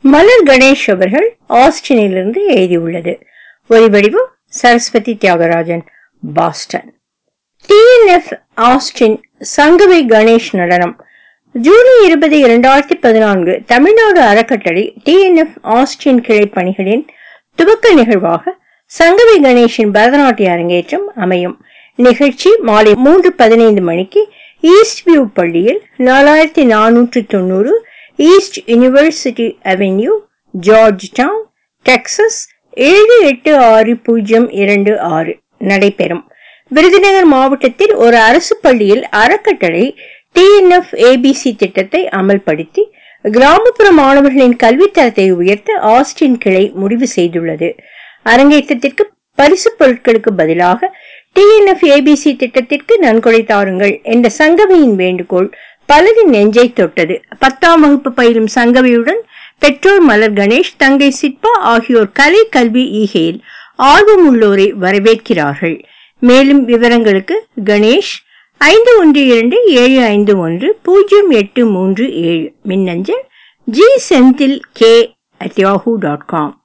மலர் கணேஷ் அவர்கள் ஆஸ்டினிலிருந்து எழுதியுள்ளது ஒலிவடிவம் Saraswathi Thiagarajan Boston TNF Austin Sangavai Ganesh நடனம் ஜூலை இருபது இரண்டாயிரத்தி பதினான்கு தமிழ்நாடு அறக்கட்டளை டிஎன்எஃப் ஆஸ்டின் கிளை பணிகளின் துவக்க நிகழ்வாக சங்கவி கணேஷின் பரதநாட்டிய அரங்கேற்றம் அமையும் நிகழ்ச்சி மாலை மூன்று பதினைந்து மணிக்கு ஈஸ்ட் வியூ பள்ளியில் நாலாயிரத்தி நானூற்றி தொண்ணூறு east university avenue Georgetown Texas ஏழு எட்டு ஆறு பூஜ்ஜியம் இரண்டு ஆறு நடைபெறும் விருதுநகர் மாவட்டத்தில் ஒரு அரசு பள்ளியில் அறக்கட்டளை டிஎன்எஃப் ஏபிசி திட்டத்தை அமல்படுத்தி கிராமப்புற மாணவர்களின் கல்வித்தரத்தை உயர்த்த ஆஸ்டின் கிளை முடிவு செய்துள்ளது அரங்கேற்றத்திற்கு பரிசு பொருட்களுக்கு பதிலாக டிஎன்எஃப் ஏபிசி திட்டத்திற்கு நன்கொடை தாருங்கள் என்ற சங்கவியின் வேண்டுகோள் பலரின் நெஞ்சை தொட்டது பத்தாம் வகுப்பு பயிலும் சங்கவியுடன் பெற்றோர் மலர் கணேஷ் தங்கை சிற்பா ஆகியோர் கலை கல்வி ஈகையில் ஆர்வம் உள்ளோரை வரவேற்கிறார்கள் மேலும் விவரங்களுக்கு கணேஷ் ஐந்து ஒன்று இரண்டு ஏழு ஐந்து ஒன்று பூஜ்ஜியம் எட்டு மூன்று ஏழு மின்னஞ்சல் G Senthil K at Yahoo dot com